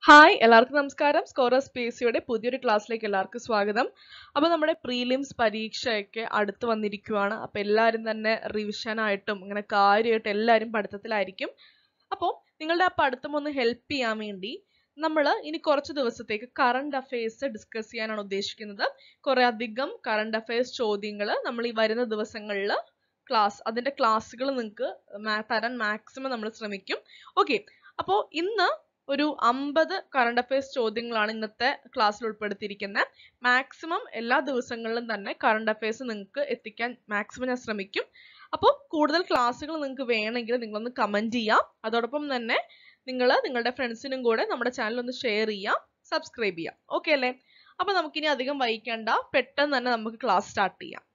hi എല്ലാവർക്കും നമസ്കാരം സ്കോറസ് P S സിയുടെ പുതിയൊരു ക്ലാസ്സിലേക്ക് എല്ലാവർക്കും സ്വാഗതം അപ്പോൾ നമ്മുടെ പ്രീലിംസ് പരീക്ഷയൊക്കെ അടുത്ത് വന്നിരിക്കുവാണ് അപ്പോൾ എല്ലാവരും തന്നെ റിവിഷൻ ആയിട്ടും ഇങ്ങനെ കാര്യമായിട്ട് എല്ലാവരും പഠിത്തത്തിലായിരിക്കും അപ്പോൾ നിങ്ങളുടെ ആ പഠിത്തം ഒന്ന് ഹെൽപ്പ് ചെയ്യാൻ വേണ്ടി നമ്മൾ ഇനി കുറച്ച് ദിവസത്തേക്ക് കറണ്ട് അഫയേഴ്സ് ഡിസ്കസ് ചെയ്യാനാണ് ഉദ്ദേശിക്കുന്നത് കുറേ അധികം കറണ്ട് അഫയേഴ്സ് ചോദ്യങ്ങൾ നമ്മൾ ഈ വരുന്ന ദിവസങ്ങളിൽ ക്ലാസ് അതിന്റെ ക്ലാസ്സുകൾ നിങ്ങൾക്ക് തരാൻ മാക്സിമം നമ്മൾ ശ്രമിക്കും ഓക്കെ അപ്പോൾ ഇന്ന് ഒരു അമ്പത് കറണ്ട് അഫയേഴ്സ് ചോദ്യങ്ങളാണ് ഇന്നത്തെ ക്ലാസ്സിൽ ഉൾപ്പെടുത്തിയിരിക്കുന്നത് മാക്സിമം എല്ലാ ദിവസങ്ങളിലും തന്നെ കറണ്ട് അഫയേഴ്സ് നിങ്ങൾക്ക് എത്തിക്കാൻ മാക്സിമം ഞാൻ ശ്രമിക്കും അപ്പോൾ കൂടുതൽ ക്ലാസ്സുകൾ നിങ്ങൾക്ക് വേണമെങ്കിൽ നിങ്ങളൊന്ന് കമന്റ് ചെയ്യാം അതോടൊപ്പം തന്നെ നിങ്ങൾ നിങ്ങളുടെ ഫ്രണ്ട്സിനും കൂടെ നമ്മുടെ ചാനൽ ഒന്ന് ഷെയർ ചെയ്യാം സബ്സ്ക്രൈബ് ചെയ്യാം ഓക്കെ അല്ലേ അപ്പൊ നമുക്കിനി അധികം വൈകണ്ട പെട്ടെന്ന് തന്നെ നമുക്ക് ക്ലാസ് സ്റ്റാർട്ട് ചെയ്യാം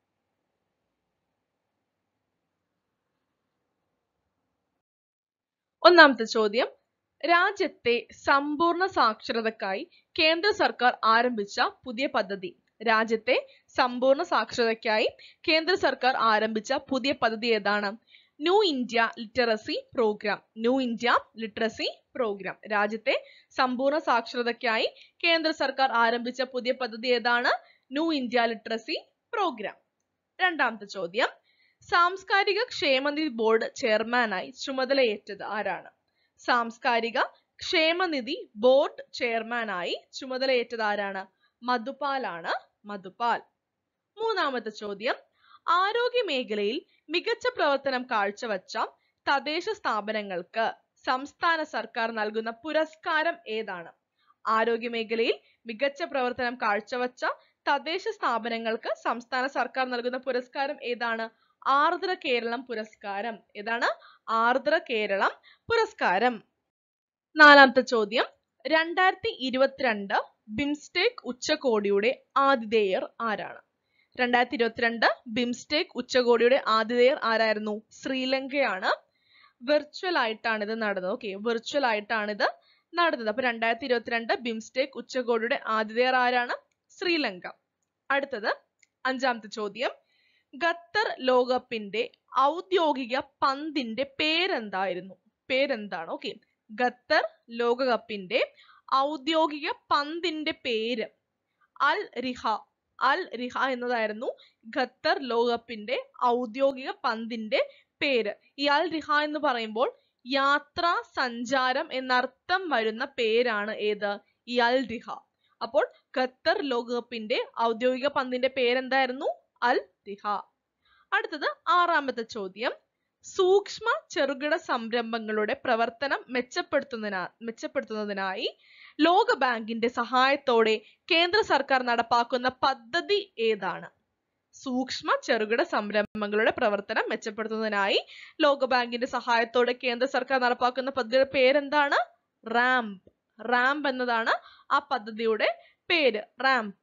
ഒന്നാമത്തെ ചോദ്യം രാജ്യത്തെ സമ്പൂർണ്ണ സാക്ഷരതക്കായി കേന്ദ്ര സർക്കാർ ആരംഭിച്ച പുതിയ പദ്ധതി രാജ്യത്തെ സമ്പൂർണ്ണ സാക്ഷരതയ്ക്കായി കേന്ദ്ര സർക്കാർ ആരംഭിച്ച പുതിയ പദ്ധതി ഏതാണ് new India literacy programme new India literacy programme രാജ്യത്തെ സമ്പൂർണ്ണ സാക്ഷരതയ്ക്കായി കേന്ദ്ര സർക്കാർ ആരംഭിച്ച പുതിയ പദ്ധതി ഏതാണ് ന്യൂ ഇന്ത്യ ലിറ്ററസി പ്രോഗ്രാം രണ്ടാമത്തെ ചോദ്യം സാംസ്കാരിക ക്ഷേമനിധി ബോർഡ് ചെയർമാനായി ചുമതലയേറ്റത് ആരാണ് സാംസ്കാരിക ക്ഷേമനിധി ബോർഡ് ചെയർമാനായി ചുമതലയേറ്റത് ആരാണ് മധുപാലാണ് മധുപാൽ മൂന്നാമത്തെ ചോദ്യം ആരോഗ്യ മേഖലയിൽ മികച്ച പ്രവർത്തനം കാഴ്ചവച്ച തദ്ദേശ സ്ഥാപനങ്ങൾക്ക് സംസ്ഥാന സർക്കാർ നൽകുന്ന പുരസ്കാരം ഏതാണ് ആരോഗ്യ മേഖലയിൽ മികച്ച പ്രവർത്തനം കാഴ്ചവച്ച തദ്ദേശ സ്ഥാപനങ്ങൾക്ക് സംസ്ഥാന സർക്കാർ നൽകുന്ന പുരസ്കാരം ഏതാണ് ആർദ്ര കേരളം പുരസ്കാരം ഏതാണ് ആർദ്ര കേരളം പുരസ്കാരം നാലാമത്തെ ചോദ്യം രണ്ടായിരത്തി ഇരുപത്തിരണ്ട് ബിംസ്റ്റേക്ക് ഉച്ചകോടിയുടെ ആതിഥേയർ ആരാണ് രണ്ടായിരത്തി ഇരുപത്തിരണ്ട് ബിംസ്റ്റേക്ക് ഉച്ചകോടിയുടെ ആതിഥേയർ ആരായിരുന്നു ശ്രീലങ്കയാണ് വെർച്വൽ ആയിട്ടാണ് ഇത് നടന്നത് ഓക്കെ വെർച്വൽ ആയിട്ടാണ് ഇത് നടന്നത് അപ്പൊ രണ്ടായിരത്തി ഇരുപത്തിരണ്ട് ബിംസ്റ്റേക്ക് ഉച്ചകോടിയുടെ ആതിഥേയർ ആരാണ് ശ്രീലങ്ക അടുത്തത് അഞ്ചാമത്തെ ചോദ്യം ഖത്തർ ലോകകപ്പിന്റെ ഔദ്യോഗിക പന്തിന്റെ പേരെന്തായിരുന്നു പേരെന്താണ് ഓക്കെ ഖത്തർ ലോകകപ്പിന്റെ ഔദ്യോഗിക പന്തിന്റെ പേര് അൽ റിഹ അൽ റിഹ എന്നതായിരുന്നു ഖത്തർ ലോകകപ്പിന്റെ ഔദ്യോഗിക പന്തിന്റെ പേര് ഈ അൽ റിഹ എന്ന് പറയുമ്പോൾ യാത്ര സഞ്ചാരം എന്നർത്ഥം വരുന്ന പേരാണ് ഏത് ഈ അൽ റിഹ അപ്പോൾ ഖത്തർ ലോകകപ്പിന്റെ ഔദ്യോഗിക പന്തിന്റെ പേരെന്തായിരുന്നു അൽ റിഹ അടുത്തത് ആറാമത്തെ ചോദ്യം സൂക്ഷ്മ ചെറുകിട സംരംഭങ്ങളുടെ പ്രവർത്തനം മെച്ചപ്പെടുത്തുന്നതിനാ മെച്ചപ്പെടുത്തുന്നതിനായി ലോക ബാങ്കിന്റെ സഹായത്തോടെ കേന്ദ്ര സർക്കാർ നടപ്പാക്കുന്ന പദ്ധതി ഏതാണ് സൂക്ഷ്മ ചെറുകിട സംരംഭങ്ങളുടെ പ്രവർത്തനം മെച്ചപ്പെടുത്തുന്നതിനായി ലോക ബാങ്കിന്റെ സഹായത്തോടെ കേന്ദ്ര സർക്കാർ നടപ്പാക്കുന്ന പദ്ധതിയുടെ പേരെന്താണ് റാംപ് റാംപ് എന്നതാണ് ആ പദ്ധതിയുടെ പേര് റാംപ്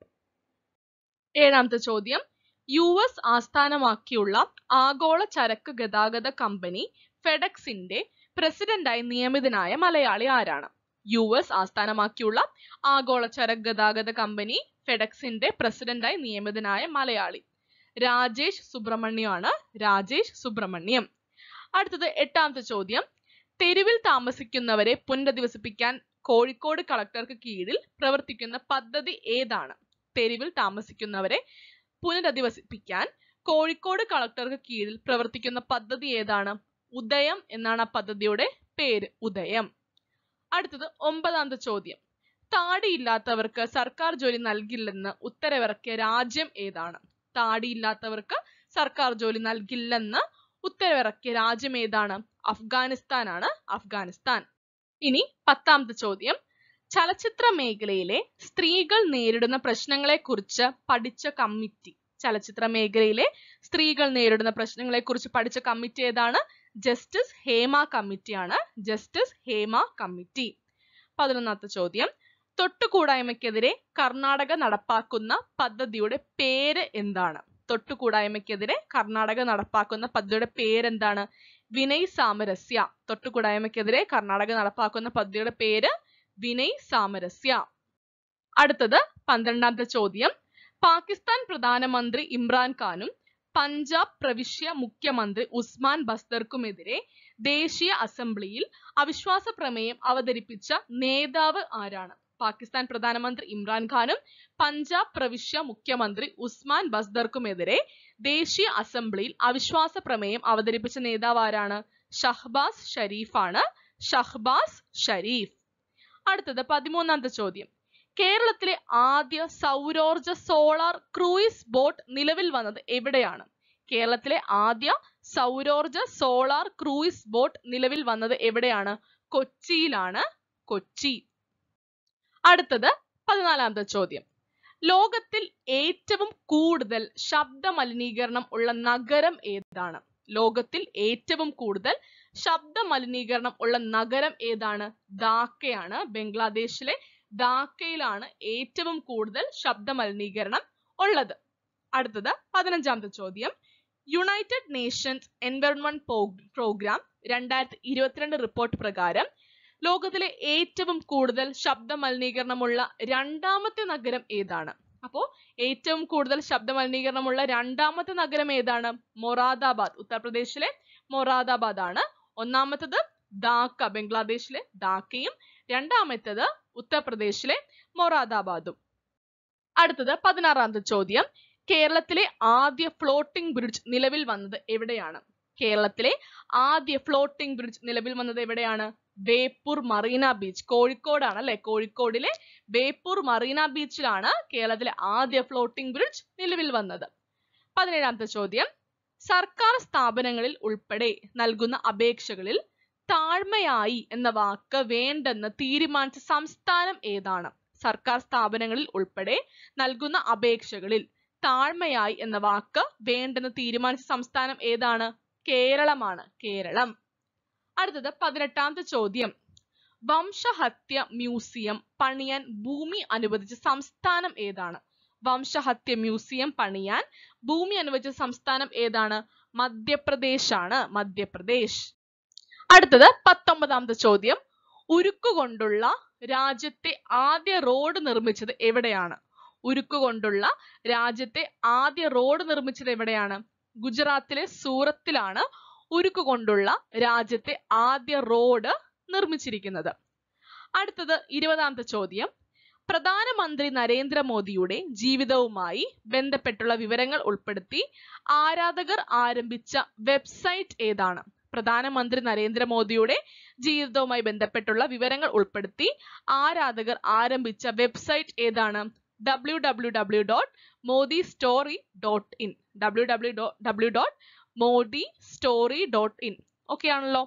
ഏഴാമത്തെ ചോദ്യം യു എസ് ആസ്ഥാനമാക്കിയുള്ള ആഗോള ചരക്ക് ഗതാഗത കമ്പനി ഫെഡക്സിന്റെ പ്രസിഡന്റായി നിയമിതനായ മലയാളി ആരാണ് യു എസ് ആസ്ഥാനമാക്കിയുള്ള ആഗോള ചരക്ക് ഗതാഗത കമ്പനി ഫെഡക്സിന്റെ പ്രസിഡന്റായി നിയമിതനായ മലയാളി രാജേഷ് സുബ്രഹ്മണ്യമാണ് രാജേഷ് സുബ്രഹ്മണ്യം അടുത്തത് എട്ടാമത്തെ ചോദ്യം തെരുവിൽ താമസിക്കുന്നവരെ പുനരധിവസിപ്പിക്കാൻ കോഴിക്കോട് കളക്ടർക്ക് കീഴിൽ പ്രവർത്തിക്കുന്ന പദ്ധതി ഏതാണ് തെരുവിൽ താമസിക്കുന്നവരെ പുനരധിവസിപ്പിക്കാൻ കോഴിക്കോട് കളക്ടർക്ക് കീഴിൽ പ്രവർത്തിക്കുന്ന പദ്ധതി ഏതാണ് ഉദയം എന്നാണ് ആ പദ്ധതിയുടെ പേര് ഉദയം അടുത്തത് ഒമ്പതാമത്തെ ചോദ്യം താടിയില്ലാത്തവർക്ക് സർക്കാർ ജോലി നൽകില്ലെന്ന് ഉത്തരവിറക്കിയ രാജ്യം ഏതാണ് താടിയില്ലാത്തവർക്ക് സർക്കാർ ജോലി നൽകില്ലെന്ന് ഉത്തരവിറക്കിയ രാജ്യം ഏതാണ് അഫ്ഗാനിസ്ഥാൻ ആണ് അഫ്ഗാനിസ്ഥാൻ ഇനി പത്താമത്തെ ചോദ്യം ചലച്ചിത്ര മേഖലയിലെ സ്ത്രീകൾ നേരിടുന്ന പ്രശ്നങ്ങളെ കുറിച്ച് പഠിച്ച കമ്മിറ്റി ചലച്ചിത്ര മേഖലയിലെ സ്ത്രീകൾ നേരിടുന്ന പ്രശ്നങ്ങളെ കുറിച്ച് പഠിച്ച കമ്മിറ്റി ഏതാണ് ജസ്റ്റിസ് ഹേമ കമ്മിറ്റിയാണ് ജസ്റ്റിസ് ഹേമ കമ്മിറ്റി പതിനൊന്നാമത്തെ ചോദ്യം തൊട്ടുകൂടായ്മയ്ക്കെതിരെ കർണാടക നടപ്പാക്കുന്ന പദ്ധതിയുടെ പേര് എന്താണ് തൊട്ടുകൂടായ്മയ്ക്കെതിരെ കർണാടക നടപ്പാക്കുന്ന പദ്ധതിയുടെ പേരെന്താണ് വിനയ് സാമരസ്യ തൊട്ടുകൂടായ്മയ്ക്കെതിരെ കർണാടക നടപ്പാക്കുന്ന പദ്ധതിയുടെ പേര് വിനയ് സാമരസ്യ അടുത്തത് പന്ത്രണ്ടാമത്തെ ചോദ്യം പാകിസ്ഥാൻ പ്രധാനമന്ത്രി ഇമ്രാൻ ഖാനും പഞ്ചാബ് പ്രവിശ്യ മുഖ്യമന്ത്രി ഉസ്മാൻ ബസ്തർക്കുമെതിരെ ദേശീയ അസംബ്ലിയിൽ അവിശ്വാസ പ്രമേയം അവതരിപ്പിച്ച നേതാവ് ആരാണ് പാകിസ്ഥാൻ പ്രധാനമന്ത്രി ഇമ്രാൻഖാനും പഞ്ചാബ് പ്രവിശ്യ മുഖ്യമന്ത്രി ഉസ്മാൻ ബസ്ദർക്കുമെതിരെ ദേശീയ അസംബ്ലിയിൽ അവിശ്വാസ പ്രമേയം അവതരിപ്പിച്ച നേതാവ് ആരാണ് ഷഹ്ബാസ് ഷരീഫാണ് ഷഹ്ബാസ് ഷരീഫ് അടുത്തത് പതിമൂന്നാമത്തെ ചോദ്യം കേരളത്തിലെ ആദ്യ സൗരോർജ സോളാർ ക്രൂയിസ് ബോട്ട് നിലവിൽ വന്നത് എവിടെയാണ് കേരളത്തിലെ ആദ്യ സൗരോർജ സോളാർ ക്രൂയിസ് ബോട്ട് നിലവിൽ വന്നത് എവിടെയാണ് കൊച്ചിയിലാണ് കൊച്ചി അടുത്തത് പതിനാലാമത്തെ ചോദ്യം ലോകത്തിൽ ഏറ്റവും കൂടുതൽ ശബ്ദ മലിനീകരണം ഉള്ള നഗരം ഏതാണ് ലോകത്തിൽ ഏറ്റവും കൂടുതൽ ശബ്ദ മലിനീകരണം ഉള്ള നഗരം ഏതാണ് ധാക്കയാണ് ബംഗ്ലാദേശിലെ ധാക്കയിലാണ് ഏറ്റവും കൂടുതൽ ശബ്ദ മലിനീകരണം ഉള്ളത് അടുത്തത് പതിനഞ്ചാമത്തെ ചോദ്യം യുണൈറ്റഡ് നേഷൻസ് എൻവയോൺമെന്റ് പ്രോഗ്രാം രണ്ടായിരത്തി ഇരുപത്തിരണ്ട് റിപ്പോർട്ട് പ്രകാരം ലോകത്തിലെ ഏറ്റവും കൂടുതൽ ശബ്ദ മലിനീകരണമുള്ള രണ്ടാമത്തെ നഗരം ഏതാണ് അപ്പോ ഏറ്റവും കൂടുതൽ ശബ്ദ മലിനീകരണമുള്ള രണ്ടാമത്തെ നഗരം ഏതാണ് മൊറാദാബാദ് ഉത്തർപ്രദേശിലെ മൊറാദാബാദ് ആണ് ഒന്നാമത്തത് ധാക്ക ബംഗ്ലാദേശിലെ ധാക്കയും രണ്ടാമത്തേത് ഉത്തർപ്രദേശിലെ മൊറാദാബാദും അടുത്തത് പതിനാറാമത്തെ ചോദ്യം കേരളത്തിലെ ആദ്യ ഫ്ലോട്ടിംഗ് ബ്രിഡ്ജ് നിലവിൽ വന്നത് എവിടെയാണ് കേരളത്തിലെ ആദ്യ ഫ്ലോട്ടിംഗ് ബ്രിഡ്ജ് നിലവിൽ വന്നത് എവിടെയാണ് ബേപ്പൂർ മറീന ബീച്ച് കോഴിക്കോടാണ് അല്ലെ കോഴിക്കോടിലെ ബേപ്പൂർ മറീന ബീച്ചിലാണ് കേരളത്തിലെ ആദ്യ ഫ്ലോട്ടിംഗ് ബ്രിഡ്ജ് നിലവിൽ വന്നത് പതിനേഴാമത്തെ ചോദ്യം സർക്കാർ സ്ഥാപനങ്ങളിൽ ഉൾപ്പെടെ നൽകുന്ന അപേക്ഷകളിൽ താഴ്മയായി എന്ന വാക്ക് വേണ്ടെന്ന് തീരുമാനിച്ച സംസ്ഥാനം ഏതാണ് സർക്കാർ സ്ഥാപനങ്ങളിൽ ഉൾപ്പെടെ നൽകുന്ന അപേക്ഷകളിൽ താഴ്മയായി എന്ന വാക്ക് വേണ്ടെന്ന് തീരുമാനിച്ച സംസ്ഥാനം ഏതാണ് കേരളമാണ് കേരളം അടുത്തത് പതിനെട്ടാമത്തെ ചോദ്യം വംശഹത്യ മ്യൂസിയം പണിയാൻ ഭൂമി അനുവദിച്ച സംസ്ഥാനം ഏതാണ് വംശഹത്യ മ്യൂസിയം പണിയാൻ ഭൂമി അനുവദിച്ച സംസ്ഥാനം ഏതാണ് മധ്യപ്രദേശ് ആണ് മധ്യപ്രദേശ് അടുത്തത് പത്തൊമ്പതാമത്തെ ചോദ്യം ഉരുക്കുകൊണ്ടുള്ള രാജ്യത്തെ ആദ്യ റോഡ് നിർമ്മിച്ചത് എവിടെയാണ് ഉരുക്കുകൊണ്ടുള്ള രാജ്യത്തെ ആദ്യ റോഡ് നിർമ്മിച്ചത് എവിടെയാണ് ഗുജറാത്തിലെ സൂറത്തിലാണ് ഉരുക്കുകൊണ്ടുള്ള രാജ്യത്തെ ആദ്യ റോഡ് നിർമ്മിച്ചിരിക്കുന്നത് അടുത്തത് ഇരുപതാമത്തെ ചോദ്യം പ്രധാനമന്ത്രി നരേന്ദ്രമോദിയുടെ ജീവിതവുമായി ബന്ധപ്പെട്ടുള്ള വിവരങ്ങൾ ഉൾപ്പെടുത്തി ആരാധകർ ആരംഭിച്ച വെബ്സൈറ്റ് ഏതാണ് പ്രധാനമന്ത്രി നരേന്ദ്രമോദിയുടെ ജീവിതവുമായി ബന്ധപ്പെട്ടുള്ള വിവരങ്ങൾ ഉൾപ്പെടുത്തി ആരാധകർ ആരംഭിച്ച വെബ്സൈറ്റ് ഏതാണ് W W W dot Modi story dot in W W W dot Modi story dot in okay ആണല്ലോ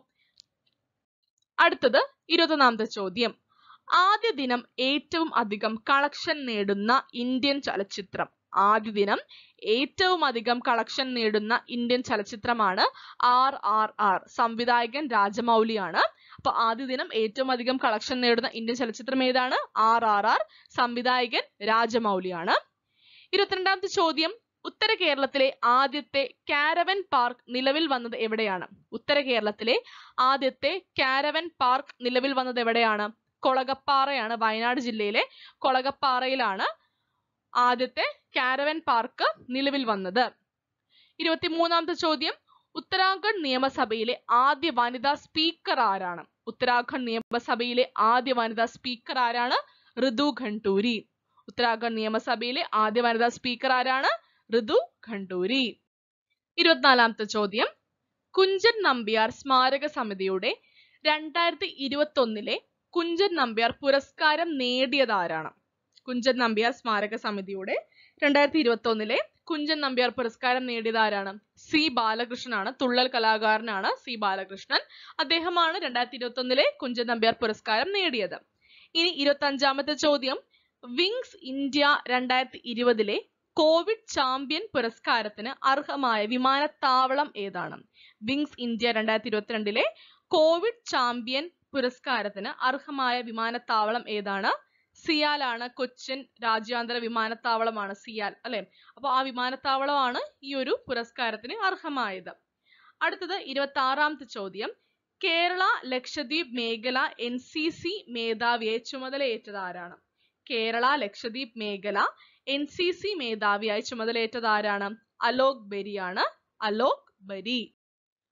അടുത്തത് ഇരുപത്തൊന്നാമത്തെ ചോദ്യം ആദ്യ ദിനം ഏറ്റവും അധികം കളക്ഷൻ നേടുന്ന ഇന്ത്യൻ ചലച്ചിത്രം ആദ്യ ദിനം ഏറ്റവും അധികം കളക്ഷൻ നേടുന്ന ഇന്ത്യൻ ചലച്ചിത്രമാണ് ആർ ആർ ആർ സംവിധായകൻ രാജമൗലിയാണ് അപ്പൊ ആദ്യ ദിനം ഏറ്റവും അധികം കളക്ഷൻ നേടുന്ന ഇന്ത്യൻ ചലച്ചിത്രം ഏതാണ് ആർ ആർ ആർ സംവിധായകൻ രാജമൗലിയാണ് ഇരുപത്തിരണ്ടാമത്തെ ചോദ്യം ഉത്തര കേരളത്തിലെ ആദ്യത്തെ കാരവൻ പാർക്ക് നിലവിൽ വന്നത് എവിടെയാണ് ഉത്തര കേരളത്തിലെ ആദ്യത്തെ കാരവൻ പാർക്ക് നിലവിൽ വന്നത് എവിടെയാണ് കൊളകപ്പാറയാണ് വയനാട് ജില്ലയിലെ കൊളകപ്പാറയിലാണ് ആദ്യത്തെ കാരവൻ പാർക്ക് നിലവിൽ വന്നത് ഇരുപത്തിമൂന്നാമത്തെ ചോദ്യം ഉത്തരാഖണ്ഡ് നിയമസഭയിലെ ആദ്യ വനിതാ സ്പീക്കർ ആരാണ് ഉത്തരാഖണ്ഡ് നിയമസഭയിലെ ആദ്യ വനിതാ സ്പീക്കർ ആരാണ് ഋതു ഖണ്ഡൂരി ഉത്തരാഖണ്ഡ് നിയമസഭയിലെ ആദ്യ വനിതാ സ്പീക്കർ ആരാണ് ഋതു ഖണ്ഡൂരി ഇരുപത്തിനാലാമത്തെ ചോദ്യം കുഞ്ചൻ നമ്പ്യാർ സ്മാരക സമിതിയുടെ രണ്ടായിരത്തി ഇരുപത്തി ഒന്നിലെ കുഞ്ചൻ നമ്പ്യാർ പുരസ്കാരം നേടിയത് ആരാണ് കുഞ്ചൻ നമ്പ്യാർ സ്മാരക സമിതിയുടെ രണ്ടായിരത്തി ഇരുപത്തി ഒന്നിലെ കുഞ്ചൻ നമ്പ്യാർ പുരസ്കാരം നേടിയത് ആരാണ് സി ബാലകൃഷ്ണനാണ് തുള്ളൽ കലാകാരനാണ് സി ബാലകൃഷ്ണൻ അദ്ദേഹമാണ് രണ്ടായിരത്തി ഇരുപത്തി ഒന്നിലെ കുഞ്ചൻ നമ്പ്യാർ പുരസ്കാരം നേടിയത് ഇനി ഇരുപത്തി അഞ്ചാമത്തെ ചോദ്യം വിങ്സ് ഇന്ത്യ രണ്ടായിരത്തി ഇരുപതിലെ കോവിഡ് ചാമ്പ്യൻ പുരസ്കാരത്തിന് അർഹമായ വിമാനത്താവളം ഏതാണ് വിങ്സ് ഇന്ത്യ രണ്ടായിരത്തി ഇരുപത്തിരണ്ടിലെ കോവിഡ് ചാമ്പ്യൻ പുരസ്കാരത്തിന് അർഹമായ വിമാനത്താവളം ഏതാണ് സിയാലാണ് കൊച്ചിൻ രാജ്യാന്തര വിമാനത്താവളമാണ് സിയാൽ അല്ലെ അപ്പൊ ആ വിമാനത്താവളമാണ് ഈ ഒരു പുരസ്കാരത്തിന് അർഹമായത് അടുത്തത് ഇരുപത്തി ആറാമത്തെ ചോദ്യം കേരള ലക്ഷദ്വീപ് മേഖല എൻ സി സി മേധാവിയെ ചുമതലയേറ്റത് ആരാണ് കേരള ലക്ഷദ്വീപ് മേഖല എൻ സി സി മേധാവിയായി ചുമതലയേറ്റത് ആരാണ് അലോക് ബെരിയാണ് അലോക് ബരി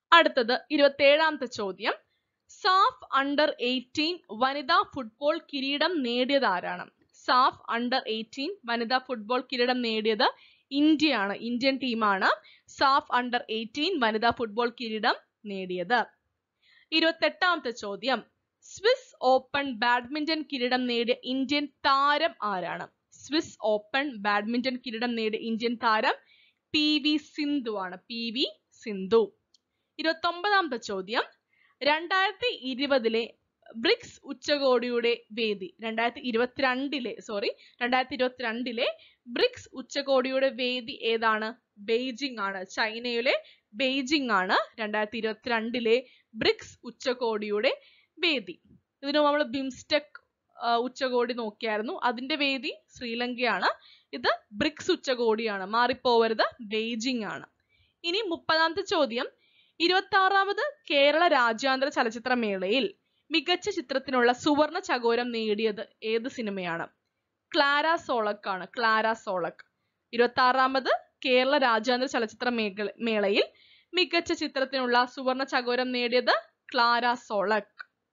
അടുത്തത് ഇരുപത്തേഴാമത്തെ ചോദ്യം സാഫ് അണ്ടർ എയ്റ്റീൻ വനിതാ ഫുട്ബോൾ കിരീടം നേടിയത് ആരാണ് സാഫ് അണ്ടർ എയ്റ്റീൻ വനിതാ ഫുട്ബോൾ കിരീടം നേടിയത് ഇന്ത്യയാണ് ഇന്ത്യൻ ടീമാണ് സാഫ് അണ്ടർ എയ്റ്റീൻ വനിതാ ഫുട്ബോൾ കിരീടം നേടിയത് ഇരുപത്തെട്ടാമത്തെ ചോദ്യം സ്വിസ് ഓപ്പൺ ബാഡ്മിന്റൺ കിരീടം നേടിയ ഇന്ത്യൻ താരം ആരാണ് സ്വിസ് ഓപ്പൺ ബാഡ്മിന്റൺ കിരീടം നേടിയ ഇന്ത്യൻ താരം പി വി സിന്ധു ആണ് പി വി സിന്ധു ഇരുപത്തി ഒമ്പതാമത്തെ ചോദ്യം രണ്ടായിരത്തി ഇരുപതിലെ ബ്രിക്സ് ഉച്ചകോടിയുടെ വേദി രണ്ടായിരത്തി ഇരുപത്തിരണ്ടിലെ സോറി രണ്ടായിരത്തി ഇരുപത്തിരണ്ടിലെ ബ്രിക്സ് ഉച്ചകോടിയുടെ വേദി ഏതാണ് ബെയ്ജിംഗ് ആണ് ചൈനയിലെ ബെയ്ജിംഗ് ആണ് രണ്ടായിരത്തി ഇരുപത്തിരണ്ടിലെ ബ്രിക്സ് ഉച്ചകോടിയുടെ വേദി ഇതിനു നമ്മൾ ബിംസ്റ്റെക് ഉച്ചകോടി നോക്കിയായിരുന്നു അതിന്റെ വേദി ശ്രീലങ്കയാണ് ഇത് ബ്രിക്സ് ഉച്ചകോടിയാണ് മാറിപ്പോവരുത് ബെയ്ജിംഗ് ആണ് ഇനി മുപ്പതാമത്തെ ചോദ്യം ഇരുപത്തി ആറാമത് കേരള രാജ്യാന്തര ചലച്ചിത്രമേളയിൽ മികച്ച ചിത്രത്തിനുള്ള സുവർണ ചകോരം നേടിയത് ഏത് സിനിമയാണ് ക്ലാര സോളക് ആണ് ക്ലാര സോളക് ഇരുപത്തി ആറാമത് കേരള രാജ്യാന്തര ചലച്ചിത്ര മേഖല മേളയിൽ മികച്ച ചിത്രത്തിനുള്ള സുവർണ ചകോരം നേടിയത് ക്ലാര സോളക്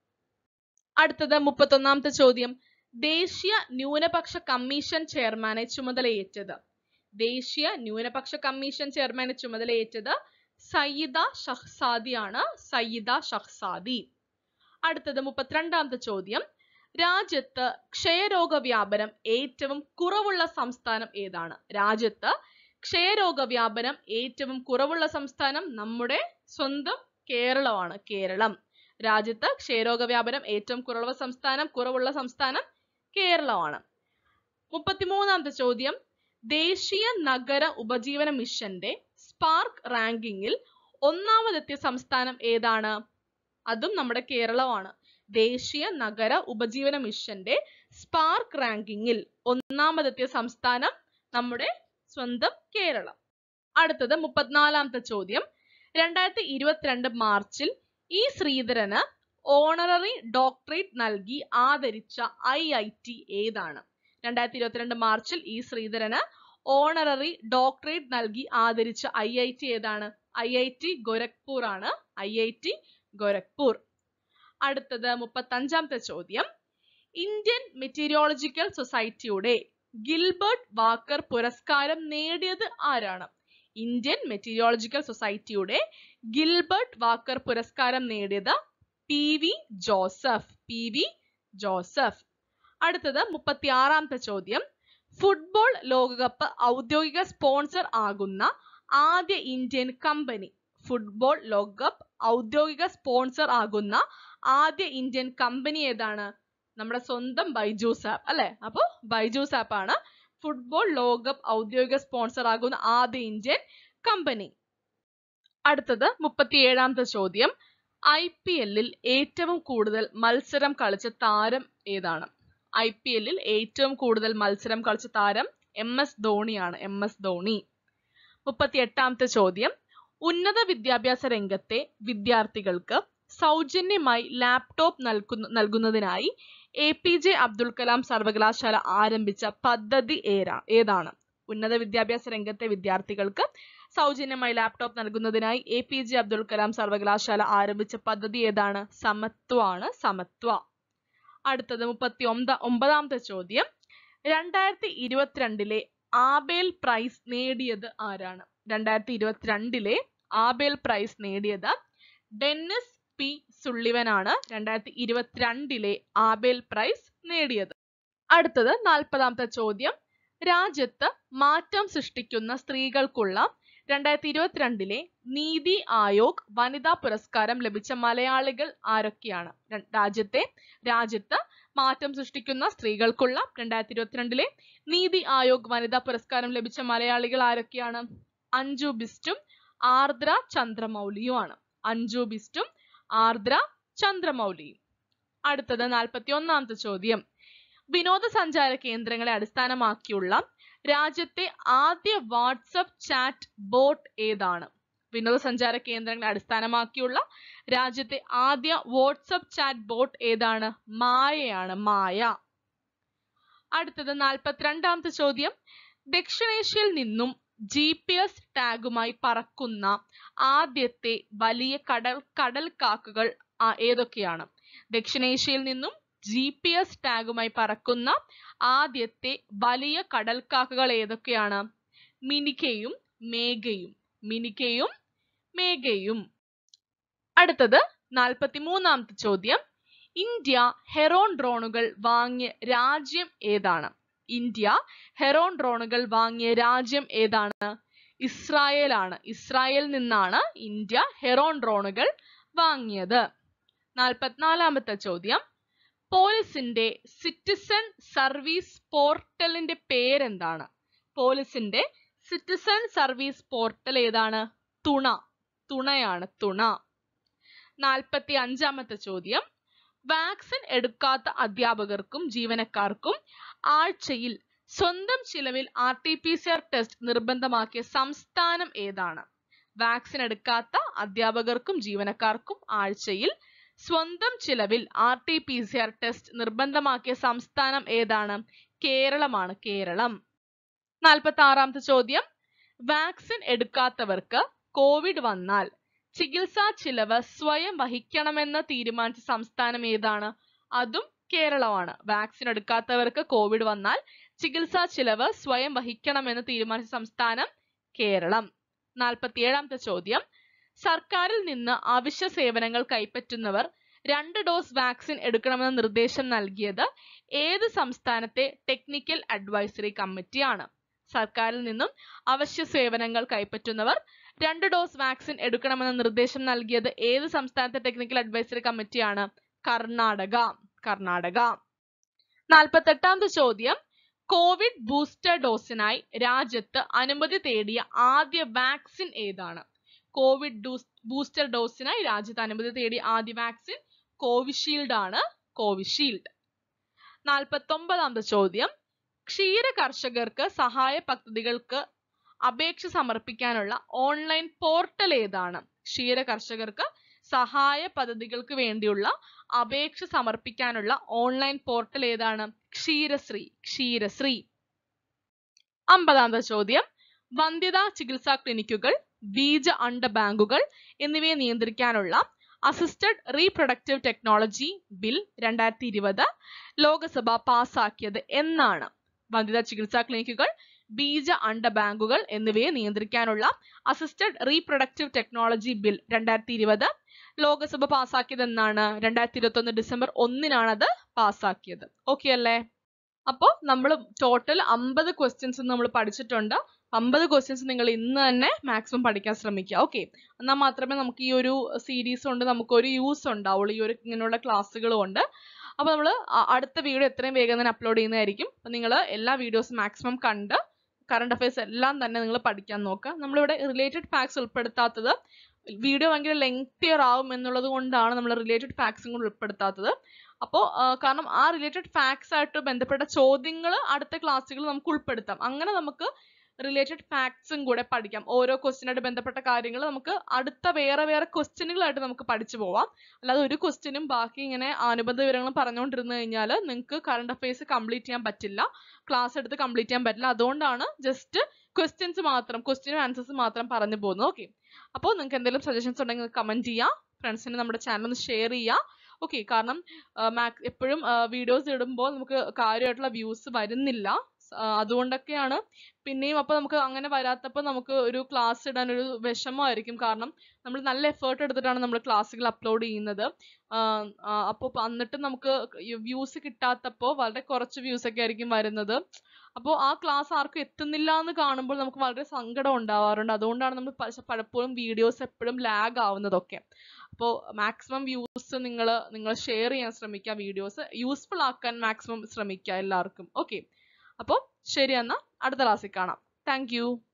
അടുത്തത് മുപ്പത്തൊന്നാമത്തെ ചോദ്യം ദേശീയ ന്യൂനപക്ഷ കമ്മീഷൻ ചെയർമാനെ ചുമതലയേറ്റത് ദേശീയ ന്യൂനപക്ഷ കമ്മീഷൻ ചെയർമാനെ ചുമതലയേറ്റത് സയ്യിദ ഷഹ്സാദി ആണ് സയ്യിദ ഷഹ്സാദി അടുത്തത് മുപ്പത്തിരണ്ടാമത്തെ ചോദ്യം രാജ്യത്ത് ക്ഷയരോഗ വ്യാപനം ഏറ്റവും കുറവുള്ള സംസ്ഥാനം ഏതാണ് രാജ്യത്ത് ക്ഷയരോഗ വ്യാപനം ഏറ്റവും കുറവുള്ള സംസ്ഥാനം നമ്മുടെ സ്വന്തം കേരളമാണ് കേരളം രാജ്യത്ത് ക്ഷയരോഗ വ്യാപനം ഏറ്റവും കുറവുള്ള സംസ്ഥാനം കുറവുള്ള സംസ്ഥാനം കേരളമാണ് മുപ്പത്തിമൂന്നാമത്തെ ചോദ്യം ദേശീയ നഗര ഉപജീവന മിഷന്റെ സ്പാർക്ക് റാങ്കിങ്ങിൽ ഒന്നാമതെത്തിയ സംസ്ഥാനം ഏതാണ് അതും നമ്മുടെ കേരളമാണ് ദേശീയ നഗര ഉപജീവന മിഷന്റെ സ്പാർക്ക് റാങ്കിങ്ങിൽ ഒന്നാമതെത്തിയ സംസ്ഥാനം നമ്മുടെ സ്വന്തം കേരളം അടുത്തത് മുപ്പത്തിനാലാമത്തെ ചോദ്യം രണ്ടായിരത്തി ഇരുപത്തിരണ്ട് മാർച്ചിൽ ഇ ശ്രീധരന് ഓണററി ഡോക്ടറേറ്റ് നൽകി ആദരിച്ച ഐ ഐ ടി ഏതാണ് രണ്ടായിരത്തി ഇരുപത്തിരണ്ട് മാർച്ചിൽ ഇ ശ്രീധരന് ഓണററി ഡോക്ടറേറ്റ് നൽകി ആദരിച്ച ഐ ഐ ടി ഏതാണ് ഐ ഐ ടി ഗോരഖ്പൂർ ആണ് ഐ ഐ ടി ഗോരഖ്പൂർ അടുത്തത് മുപ്പത്തഞ്ചാമത്തെ ചോദ്യം ഇന്ത്യൻ മെറ്റീരിയോളജിക്കൽ സൊസൈറ്റിയുടെ ഗിൽബർട്ട് വാക്കർ പുരസ്കാരം നേടിയത് ആരാണ് ഇന്ത്യൻ മെറ്റീരിയോളജിക്കൽ സൊസൈറ്റിയുടെ ഗിൽബർട്ട് വാക്കർ പുരസ്കാരം നേടിയത് P V Joseph P V Joseph അടുത്തത് മുപ്പത്തി ആറാമത്തെ ചോദ്യം ഫുട്ബോൾ ലോകകപ്പ് ഔദ്യോഗിക സ്പോൺസർ ആകുന്ന ആദ്യ ഇന്ത്യൻ കമ്പനി ഫുട്ബോൾ ലോകകപ്പ് ഔദ്യോഗിക സ്പോൺസർ ആകുന്ന ആദ്യ ഇന്ത്യൻ കമ്പനി ഏതാണ് നമ്മുടെ സ്വന്തം ബൈജൂസ് ആപ്പ് അല്ലെ അപ്പൊ ബൈജൂസ് ആപ്പ് ആണ് ഫുട്ബോൾ ലോകകപ്പ് ഔദ്യോഗിക സ്പോൺസർ ആകുന്ന ആദ്യ ഇന്ത്യൻ കമ്പനി അടുത്തത് മുപ്പത്തിയേഴാമത്തെ ചോദ്യം ഐ പി എല്ലിൽ ഏറ്റവും കൂടുതൽ മത്സരം കളിച്ച താരം ഏതാണ് ഐ പി എല്ലിൽ ഏറ്റവും കൂടുതൽ മത്സരം കളിച്ച താരം എം എസ് ധോണിയാണ് എം എസ് ധോണി മുപ്പത്തി എട്ടാമത്തെ ചോദ്യം ഉന്നത വിദ്യാഭ്യാസ രംഗത്തെ വിദ്യാർത്ഥികൾക്ക് സൗജന്യമായി ലാപ്ടോപ്പ് നൽകുന്ന നൽകുന്നതിനായി A P J Abdul Kalam സർവകലാശാല ആരംഭിച്ച പദ്ധതി ഏരാ ഏതാണ് ഉന്നത വിദ്യാഭ്യാസ രംഗത്തെ വിദ്യാർത്ഥികൾക്ക് സൗജന്യമായി ലാപ്ടോപ്പ് നൽകുന്നതിനായി A P J Abdul Kalam സർവകലാശാല ആരംഭിച്ച പദ്ധതി ഏതാണ് സമത്വമാണ് സമത്വ അടുത്തത് മുപ്പത്തി ഒമ്പ ഒമ്പതാമത്തെ ചോദ്യം രണ്ടായിരത്തി ഇരുപത്തിരണ്ടിലെ ആബേൽ പ്രൈസ് നേടിയത് ആരാണ് രണ്ടായിരത്തി ഇരുപത്തിരണ്ടിലെ ആബേൽ പ്രൈസ് നേടിയത് ഡെന്നിസ് പി സുള്ളിവനാണ് രണ്ടായിരത്തി ഇരുപത്തിരണ്ടിലെ ആബേൽ പ്രൈസ് നേടിയത് അടുത്തത് നാൽപ്പതാമത്തെ ചോദ്യം രാജ്യത്ത് മാറ്റം സൃഷ്ടിക്കുന്ന സ്ത്രീകൾക്കുള്ള രണ്ടായിരത്തി ഇരുപത്തിരണ്ടിലെ നീതി ആയോഗ് വനിതാ പുരസ്കാരം ലഭിച്ച മലയാളികൾ ആരൊക്കെയാണ് ര- രാജ്യത്തെ രാജ്യത്ത് മാറ്റം സൃഷ്ടിക്കുന്ന സ്ത്രീകൾക്കുള്ള രണ്ടായിരത്തി ഇരുപത്തിരണ്ടിലെ നീതി ആയോഗ് വനിതാ പുരസ്കാരം ലഭിച്ച മലയാളികൾ ആരൊക്കെയാണ് അഞ്ജു ബിസ്റ്റും ആർദ്ര ചന്ദ്രമൗലിയുമാണ് അഞ്ജു ബിസ്റ്റും ആർദ്ര ചന്ദ്രമൗലിയും അടുത്തത് നാൽപ്പത്തി ഒന്നാമത്തെ ചോദ്യം വിനോദസഞ്ചാര കേന്ദ്രങ്ങളെ അടിസ്ഥാനമാക്കിയുള്ള രാജ്യത്തെ ആദ്യ വാട്സപ്പ് ചാറ്റ് ബോട്ട് ഏതാണ് വിനോദസഞ്ചാര കേന്ദ്രങ്ങളെ അടിസ്ഥാനമാക്കിയുള്ള രാജ്യത്തെ ആദ്യ വാട്സപ്പ് ചാറ്റ് ബോട്ട് ഏതാണ് മായയാണ് മായ അടുത്തത് നാൽപ്പത്തിരണ്ടാമത്തെ ചോദ്യം ദക്ഷിണേഷ്യയിൽ നിന്നും ജി പി എസ് ടാഗുമായി പറക്കുന്ന ആദ്യത്തെ വലിയ കടൽ കടൽ കാക്കകൾ ആ, ഏതൊക്കെയാണ് ദക്ഷിണേഷ്യയിൽ നിന്നും ജി പി എസ് ടാഗുമായി പറക്കുന്ന ആദ്യത്തെ വലിയ കടൽക്കാക്കകൾ ഏതൊക്കെയാണ് മിനിക്കയും മേഘയും മിനിക്കയും മേഘയും അടുത്തത് നാൽപ്പത്തി മൂന്നാമത്തെ ചോദ്യം ഇന്ത്യ ഹെറോൺ ഡ്രോണുകൾ വാങ്ങിയ രാജ്യം ഏതാണ് ഇന്ത്യ ഹെറോൺ ഡ്രോണുകൾ വാങ്ങിയ രാജ്യം ഏതാണ് ഇസ്രായേലാണ് ഇസ്രായേൽ നിന്നാണ് ഇന്ത്യ ഹെറോൺ ഡ്രോണുകൾ വാങ്ങിയത് നാൽപ്പത്തിനാലാമത്തെ ചോദ്യം പോലീസിന്റെ സിറ്റിസൺ സർവീസ് പോർട്ടലിന്റെ പേരെന്താണ് പോലീസിന്റെ സിറ്റിസൺ സർവീസ് പോർട്ടൽ ഏതാണ് തുണ തുണയാണ് തുണ നാൽപ്പത്തി അഞ്ചാമത്തെ ചോദ്യം വാക്സിൻ എടുക്കാത്ത അധ്യാപകർക്കും ജീവനക്കാർക്കും ആഴ്ചയിൽ സ്വന്തം ചിലവിൽ R T P C R test നിർബന്ധമാക്കിയ സംസ്ഥാനം ഏതാണ് വാക്സിൻ എടുക്കാത്ത അധ്യാപകർക്കും ജീവനക്കാർക്കും ആഴ്ചയിൽ സ്വന്തം ചിലവിൽ R T P C R test നിർബന്ധമാക്കിയ സംസ്ഥാനം ഏതാണ് കേരളമാണ് കേരളം നാൽപ്പത്തി ആറാമത്തെ ചോദ്യം വാക്സിൻ എടുക്കാത്തവർക്ക് കോവിഡ് വന്നാൽ ചികിത്സാ ചിലവ് സ്വയം വഹിക്കണമെന്ന് തീരുമാനിച്ച സംസ്ഥാനം ഏതാണ് അതും കേരളമാണ് വാക്സിൻ എടുക്കാത്തവർക്ക് കോവിഡ് വന്നാൽ ചികിത്സാ ചിലവ് സ്വയം വഹിക്കണമെന്ന് തീരുമാനിച്ച സംസ്ഥാനം കേരളം നാൽപ്പത്തിയേഴാമത്തെ ചോദ്യം സർക്കാരിൽ നിന്ന് അവശ്യ സേവനങ്ങൾ കൈപ്പറ്റുന്നവർ രണ്ട് ഡോസ് വാക്സിൻ എടുക്കണമെന്ന നിർദ്ദേശം നൽകിയത് ഏത് സംസ്ഥാനത്തെ ടെക്നിക്കൽ അഡ്വൈസറി കമ്മിറ്റിയാണ് സർക്കാരിൽ നിന്നും അവശ്യ സേവനങ്ങൾ കൈപ്പറ്റുന്നവർ രണ്ട് ഡോസ് വാക്സിൻ എടുക്കണമെന്ന നിർദ്ദേശം നൽകിയത് ഏത് സംസ്ഥാനത്തെ ടെക്നിക്കൽ അഡ്വൈസറി കമ്മിറ്റിയാണ് കർണാടക കർണാടക നാൽപ്പത്തെട്ടാമത്തെ ചോദ്യം കോവിഡ് ബൂസ്റ്റർ ഡോസിനായി രാജ്യത്ത് അനുമതി തേടിയ ആദ്യ വാക്സിൻ ഏതാണ് കോവിഡ് ബൂസ്റ്റർ ഡോസിനായി രാജ്യത്ത് അനുമതി തേടിയ ആദ്യ വാക്സിൻ കോവിഷീൽഡ് ആണ് കോവിഷീൽഡ് നാൽപ്പത്തൊമ്പതാമത്തെ ചോദ്യം ക്ഷീര കർഷകർക്ക് സഹായ പദ്ധതികൾക്ക് അപേക്ഷ സമർപ്പിക്കാനുള്ള ഓൺലൈൻ പോർട്ടൽ ഏതാണ് ക്ഷീര കർഷകർക്ക് സഹായ പദ്ധതികൾക്ക് വേണ്ടിയുള്ള അപേക്ഷ സമർപ്പിക്കാനുള്ള ഓൺലൈൻ പോർട്ടൽ ഏതാണ് ക്ഷീരശ്രീ ക്ഷീരശ്രീ അമ്പതാമത്തെ ചോദ്യം വന്ധ്യതാ ചികിത്സാ ക്ലിനിക്കുകൾ ബീജ അണ്ട ബാങ്കുകൾ എന്നിവയെ നിയന്ത്രിക്കാനുള്ള അസിസ്റ്റഡ് റീപ്രൊഡക്റ്റീവ് ടെക്നോളജി ബിൽ രണ്ടായിരത്തി ഇരുപത് ലോകസഭ പാസാക്കിയത് എന്നാണ് വന്ധ്യതാ ചികിത്സാ ക്ലിനിക്കുകൾ ബീജ അണ്ട ബാങ്കുകൾ എന്നിവയെ നിയന്ത്രിക്കാനുള്ള അസിസ്റ്റഡ് റീപ്രൊഡക്റ്റീവ് ടെക്നോളജി ബിൽ രണ്ടായിരത്തി ഇരുപത് ലോകസഭ പാസാക്കിയത് എന്നാണ് രണ്ടായിരത്തി ഇരുപത്തി ഒന്ന് ഡിസംബർ ഒന്നിനാണ് അത് പാസാക്കിയത് ഓക്കെ അല്ലേ അപ്പോൾ നമ്മൾ ടോട്ടൽ അമ്പത് ക്വസ്റ്റ്യൻസ് നമ്മൾ പഠിച്ചിട്ടുണ്ട് അമ്പത് ക്വസ്റ്റ്യൻസ് നിങ്ങൾ ഇന്ന് തന്നെ മാക്സിമം പഠിക്കാൻ ശ്രമിക്കുക ഓക്കെ എന്നാൽ മാത്രമേ നമുക്ക് ഈ ഒരു സീരീസ് കൊണ്ട് നമുക്ക് ഒരു യൂസ് ഉണ്ടാവുള്ളൂ ഈ ഒരു ഇങ്ങനെയുള്ള ക്ലാസ്സുകളും ഉണ്ട് അപ്പോൾ നമ്മൾ അടുത്ത വീഡിയോ എത്രയും വേഗം തന്നെ അപ്ലോഡ് ചെയ്യുന്നതായിരിക്കും അപ്പോൾ നിങ്ങൾ എല്ലാ വീഡിയോസും മാക്സിമം കണ്ട് കറണ്ട് അഫയേഴ്സ് എല്ലാം തന്നെ നിങ്ങൾ പഠിക്കാൻ നോക്കുക നമ്മളിവിടെ റിലേറ്റഡ് ഫാക്ട്സ് ഉൾപ്പെടുത്താത്തത് വീഡിയോ ഭയങ്കര ലെങ്തിയർ ആവും എന്നുള്ളത് കൊണ്ടാണ് നമ്മൾ റിലേറ്റഡ് ഫാക്ട്സും കൂടി ഉൾപ്പെടുത്താത്തത് അപ്പോൾ കാരണം ആ റിലേറ്റഡ് ഫാക്ട്സ് ആയിട്ട് ബന്ധപ്പെട്ട ചോദ്യങ്ങൾ അടുത്ത ക്ലാസ്സുകൾ നമുക്ക് ഉൾപ്പെടുത്താം അങ്ങനെ നമുക്ക് റിലേറ്റഡ് ഫാക്ട്സും കൂടെ പഠിക്കാം ഓരോ ക്വസ്റ്റിനായിട്ട് ബന്ധപ്പെട്ട കാര്യങ്ങൾ നമുക്ക് അടുത്ത വേറെ വേറെ ക്വസ്റ്റ്യനുകളായിട്ട് നമുക്ക് പഠിച്ചു പോവാം അല്ലാതെ ഒരു ക്വസ്റ്റ്യനും ബാക്കി ഇങ്ങനെ അനുബന്ധ വിവരങ്ങളും പറഞ്ഞുകൊണ്ടിരുന്നു കഴിഞ്ഞാൽ നിങ്ങൾക്ക് കറണ്ട് അഫയേഴ്സ് കംപ്ലീറ്റ് ചെയ്യാൻ പറ്റില്ല ക്ലാസ് എടുത്ത് കംപ്ലീറ്റ് ചെയ്യാൻ പറ്റില്ല അതുകൊണ്ടാണ് ജസ്റ്റ് ക്വസ്റ്റ്യൻസ് മാത്രം ക്വസ്റ്റ്യനും ആൻസേഴ്സ് മാത്രം പറഞ്ഞു പോകുന്നത് ഓക്കെ അപ്പോൾ നിങ്ങൾക്ക് എന്തെങ്കിലും സജഷൻസ് ഉണ്ടെങ്കിൽ കമന്റ് ചെയ്യുക ഫ്രണ്ട്സിന് നമ്മുടെ ചാനൽ ഒന്ന് ഷെയർ ചെയ്യുക ഓക്കെ കാരണം മാക്സ് എപ്പോഴും വീഡിയോസ് ഇടുമ്പോൾ നമുക്ക് കാര്യമായിട്ടുള്ള വ്യൂസ് വരുന്നില്ല അതുകൊണ്ടൊക്കെയാണ് പിന്നെയും അപ്പോൾ നമുക്ക് അങ്ങനെ വരാത്തപ്പോൾ നമുക്ക് ഒരു ക്ലാസ് ഇടാൻ ഒരു വിഷമമായിരിക്കും കാരണം നമ്മൾ നല്ല എഫേർട്ട് എടുത്തിട്ടാണ് നമ്മൾ ക്ലാസ്സുകൾ അപ്ലോഡ് ചെയ്യുന്നത് അപ്പോൾ എന്നിട്ട് നമുക്ക് വ്യൂസ് കിട്ടാത്തപ്പോൾ വളരെ കുറച്ച് വ്യൂസ് ഒക്കെ ആയിരിക്കും വരുന്നത് അപ്പോൾ ആ ക്ലാസ് ആർക്കും എത്തുന്നില്ല എന്ന് കാണുമ്പോൾ നമുക്ക് വളരെ സങ്കടം ഉണ്ടാവാറുണ്ട് അതുകൊണ്ടാണ് നമ്മൾ പലപ്പോഴും വീഡിയോസ് എപ്പോഴും ലാഗ് ആവുന്നതൊക്കെ അപ്പോൾ മാക്സിമം വ്യൂസ് നിങ്ങൾ നിങ്ങൾ ഷെയർ ചെയ്യാൻ ശ്രമിക്കുക വീഡിയോസ് യൂസ്ഫുൾ ആക്കാൻ മാക്സിമം ശ്രമിക്കുക എല്ലാവർക്കും ഓക്കെ അപ്പോൾ ശരി എന്നാൽ അടുത്ത ക്ലാസ്സിൽ കാണാം താങ്ക്